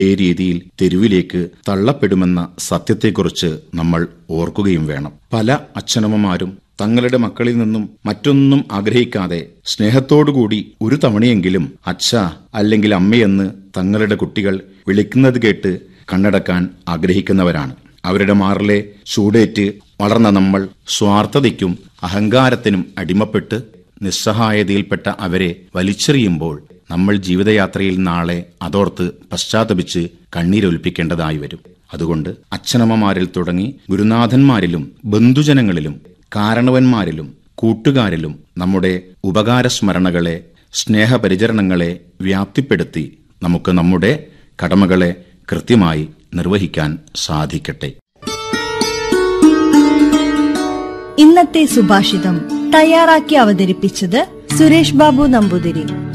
രീതിയിൽ തെരുവിലേക്ക് തള്ളപ്പെടുമെന്ന സത്യത്തെക്കുറിച്ച് നമ്മൾ ഓർക്കുകയും വേണം പല അച്ഛനമ്മമാരും തങ്ങളുടെ മക്കളിൽ നിന്നും മറ്റൊന്നും ആഗ്രഹിക്കാതെ സ്നേഹത്തോടുകൂടി ഒരു തവണയെങ്കിലും അച്ഛ അല്ലെങ്കിൽ അമ്മയെന്ന് തങ്ങളുടെ കുട്ടികൾ വിളിക്കുന്നത് കേട്ട് കണ്ണടക്കാൻ ആഗ്രഹിക്കുന്നവരാണ് അവരുടെ മാറിലെ ചൂടേറ്റ് വളർന്ന നമ്മൾ സ്വാർത്ഥതയ്ക്കും അഹങ്കാരത്തിനും അടിമപ്പെട്ട് നിസ്സഹായതയിൽപ്പെട്ട അവരെ വലിച്ചെറിയുമ്പോൾ നമ്മൾ ജീവിതയാത്രയിൽ നാളെ അതോർത്ത് പശ്ചാത്തപിച്ച് കണ്ണീരൊലിപ്പിക്കേണ്ടതായി വരും അതുകൊണ്ട് അച്ഛനമ്മമാരിൽ തുടങ്ങി ഗുരുനാഥന്മാരിലും ബന്ധുജനങ്ങളിലും കാരണവന്മാരിലും കൂട്ടുകാരിലും നമ്മുടെ ഉപകാരസ്മരണകളെ സ്നേഹപരിചരണങ്ങളെ വ്യാപ്തിപ്പെടുത്തി നമുക്ക് നമ്മുടെ കടമകളെ കൃത്യമായി നിർവഹിക്കാൻ സാധിക്കട്ടെ ഇന്നത്തെ സുഭാഷിതം തയ്യാറാക്കി അവതരിപ്പിച്ചത് സുരേഷ് ബാബു നമ്പൂതിരി